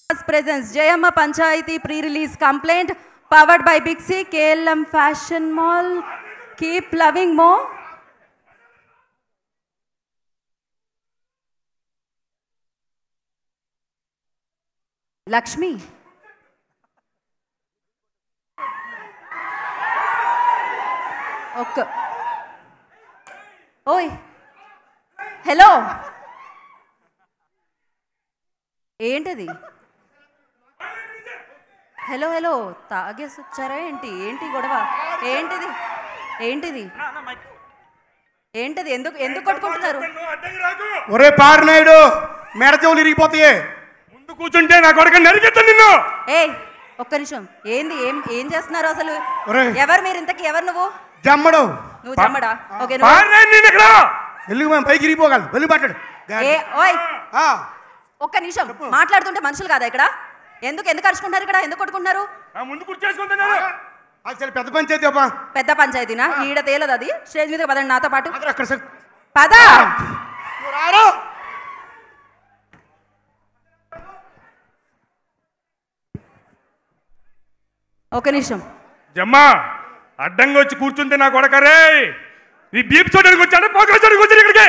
presents Jayamma Panchayati pre-release complaint powered by Big C, KLM Fashion Mall. Keep loving more. Lakshmi. ఒక్క ఓయ్ hello ఏంటది hello hello తాగేసి వచ్చారా ఏంటి ఏంటి గొడవ ఏంటిది ఏంటిది ఏంటిది ఎందుకు ఎందుకు కొట్టుకుంటున్నారు ఒరే పారినాయుడు మెడ చెవులు ఇరిగిపోతాయి ముందు కూర్చుంటే నా కొడుకు నరికెత్తా నిన్ను ఏ ఒక్క నిమిషం ఏంది ఏం ఏం చేస్తున్నారు అసలు ఒరేయ్. ఎవరు మీరు ఇంతకి ఎవరు నువ్వు జమ్మడు నువ్వు చమ్మడా ఓకే నువ్వు పారినాయి నేను ఇక్కడ వెళ్ళి మనం పైకి ఇరిగిపోగలదు వెళ్ళి మాట్లాడు ఏ ఓయ్ ఆ, ఒక్క నిమిషం మాట్లాడుతుంటే మనుషులు కాదా ఇక్కడ ఎందుకు ఎందుకు అరుచుకుంటారు ఇక్కడ ఎందుకు కొట్టుకుంటున్నారు నా ముందు కూర్చేసుకుంటున్నాను అది సరే పెద్ద పంచాయతీ అబ్బా పెద్ద పంచాయతీనా ఈడ తేలదు అది స్టేజ్ మీద పదండి నాతో పాటు అక్కడ అక్కడ సరే. పద నువ్వు రారు ఒక నిమిషం జమ్మా అడ్డంగా వచ్చి కూర్చుంటే నా కొడకరే నీ బీప్ చూడడానికి వచ్చాడు పోకరా చూడడానికి వచ్చాడు ఇక్కడికి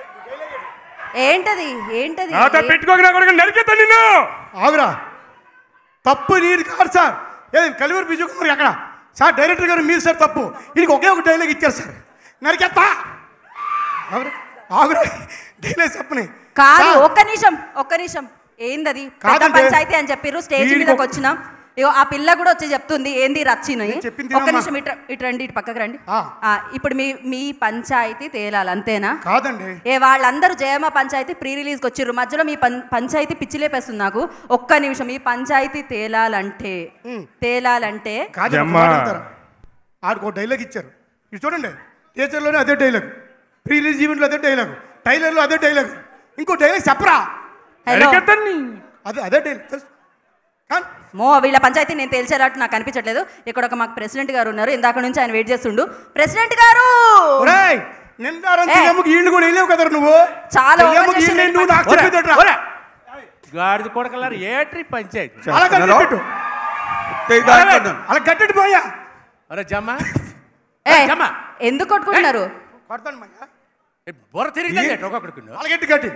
ఏంటది ఏంటది నాతో పెట్టుకోక నా కొడుకు నరికెత్తా నిన్ను ఆగురా తప్పు నీది కాదు సార్ ఏది కలివరి బిజు కుమార్ ఎక్కడ సార్ డైరెక్టర్ గారు మీరు సార్ తప్పు వీడికి ఒకే ఒక డైలాగ్ ఇచ్చారు సార్ నరికెత్తా ఆగురా ఆగురా డైలాగ్ చెప్పని కాదు సార్, ఒక్క నిమిషం ఒక్క నిమిషం ఏందది పెద్ద కాదండి. పంచాయతీ అని చెప్పిర్రు స్టేజ్ వీడికి మీదకి ఒక- వచ్చినాం ఇగో ఆ పిల్ల కూడా వచ్చి చెప్తుంది ఏంది రచ్చినాయి నేను చెప్పింది ఒక్క వినమ్మా. నిమిషం ఇటు ఇటు రండి ఇటు పక్కకు రండి ఆ. ఆ, ఇప్పుడు మీ మీ పంచాయతీ తేలాలి అంతేనా కాదండి ఏ వాళ్ళందరూ జయమ్మ పంచాయతీ ప్రీ రిలీజ్కి వచ్చిర్రు మధ్యలో మీ పం పంచాయతీ పిచ్చి లేపేస్తుంది నాకు ఒక్క నిమిషం ఈ పంచాయతీ తేలాలంటే తేలాలంటే కాదు జమ్మా. ఆడికి ఒక డైలాగ్ ఇచ్చారు ఇది చూడండి టీచర్లోనే అదే డైలాగ్ ప్రీ రిలీజ్ ఈవెంట్లో అదే డైలాగ్ టైలర్లో అదే డైలాగ్ ఇంకో డైలాగ్ చెప్పరా హలో నరికెత్తా నీ అదే అదే డైలాగ్ తెలుసు కానీ మో వీళ్ళ పంచాయతీ నేను తెలిసేటట్టు నాకు అనిపించట్లేదు ఇక్కడ ఒక మాకు ప్రెసిడెంట్ గారు ఉన్నారు ఇందాక నుంచి ఆయన వెయిట్ చేస్తుండు ప్రెసిడెంట్ గారు ఒరేయ్ నిందారం ఏ. తీయమ్మకి ఈళ్ళు కూడా వేయలేవు కదా నువ్వు చాలా తీయమ్మకి ఓవర్ ఈళ్ళు చేశారు నువ్వు నాకు ఒరే, చెప్పేదట్రా. ఒరే. గాడిద కొడకలారు ఏట్రీ పంచాయతీ అలా కట్టెట్టు అలా కట్టెట్టు పోయా అరే జమ్మ ఏ జమ్మ. ఎందుకు కొట్టుకుంటున్నారు కొడతాను మయ్యా ఏ, బుర్ర తిరిగి ఒక్కొక్కడికి అలా గట్టి కట్టి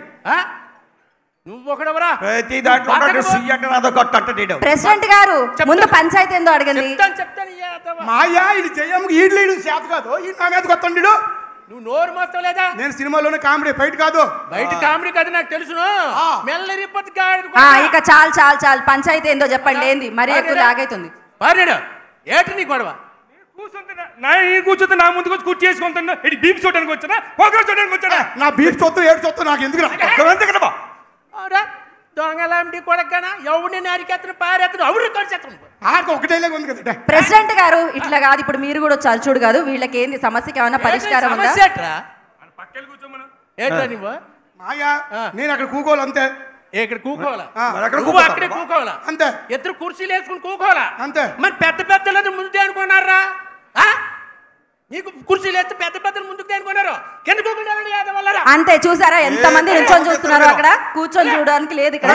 నువ్వు ఒకడవరా ప్రతి దాంట్లో ఉన్నట్టు సి అంటే నాదో కొట్ట అంటాడు ప్రెసిడెంట్ గారు ముందు పంచాయతీ ఏందో అడగండి చెప్తాను చెప్తాను ఈ యాదవ. మాయా ఇది చెయ్యమ్మకి ఈడ్లు ఈడు చేత కాదు ఈ నా మీద కొత్తండు నువ్వు నోరు మోస్తావు లేదా నేను సినిమాలోనే కామెడీ బయట కాదు బయట కామెడీ కదా నాకు తెలుసును ఆ. మెల్లరిపోతే గాడిద ఆ, కొడక. ఇక చాలు చాలు చాలు పంచాయతీ ఏందో చెప్పండి ఏంది మరి ఎక్కువ పారేరా. లాగైతుంది పారేడు ఏటి నీ గొడవ కూర్చుంటున్నా నా ఈ కూర్చుంటే నా ముందుకు వచ్చి కూర్చేసుకుంటున్నా ఇది బీప్ చూడడానికి వచ్చానా పోకరా చూడడానికి వచ్చానా నా బీఫ్ చొత్తు ఏడు చొత్తు నాకు ఎందుకు రా అవురా దొంగలాంటి కొడకనా ఎవడిని నరికెత్తను పారెత్తను అవుడు కలిసేస్తాను ఆడికి ఒక డైలాగ్ ఉంది కదా ప్రెసిడెంట్ గారు ఇట్లా కాదు ఇప్పుడు మీరు కూడా వచ్చి చూడు కాదు వీళ్ళకి ఏంది సమస్యకి ఏమైనా పరిష్కారం ఉందా సమస్య ఏట్రా పక్కన కూర్చోమను ఏట్రా నువ్వు మాయా ఆ. నేను అక్కడ కూకోవాలి అంతే ఏ, ఇక్కడ కూకోవాలా ఆ, మరి అక్కడ నువ్వు కూకోతావా? అక్కడే కూకోవాలా అంతే ఇద్దరు కుర్చీలు వేసుకుని కూకోవాలా అంతే. మరి పెద్ద పెద్దలు ముందు అనుకున్నారా ఆ? నీకు కుర్చీలు వేస్తే పెద్ద పెద్దలు ముందుకు అనుకున్నారు కింద కూకుంటారండి యాదవ్ వల్లరా అంతే చూసారా ఎంత మంది నిల్చొని చూస్తున్నారు అక్కడ కూర్చొని చూడడానికి లేదు ఇక్కడ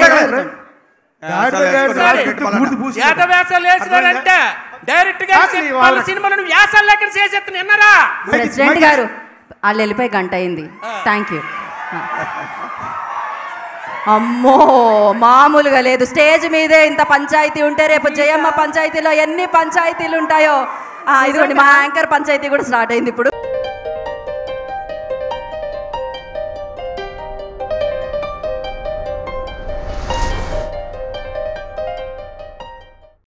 యాదవేశాలు వేసినారంటే డైరెక్ట్ గా అసలు ఈ వాళ్ళ వాళ్ళ- సినిమాలను వ్యాసాలు ఎక్కడ చేసేస్తాను విన్నారా ప్రెసిడెంట్ గారు వాళ్ళు వెళ్ళిపోయి గంట అయింది థ్యాంక్ యూ అమ్మో మామూలుగా లేదు స్టేజ్ మీదే ఇంత పంచాయతీ ఉంటే రేపు జయమ్మ పంచాయతీలో ఎన్ని పంచాయతీలు ఉంటాయో ఆ, ఇదిగోండి మా యాంకర్ పంచాయతీ కూడా స్టార్ట్ అయింది ఇప్పుడు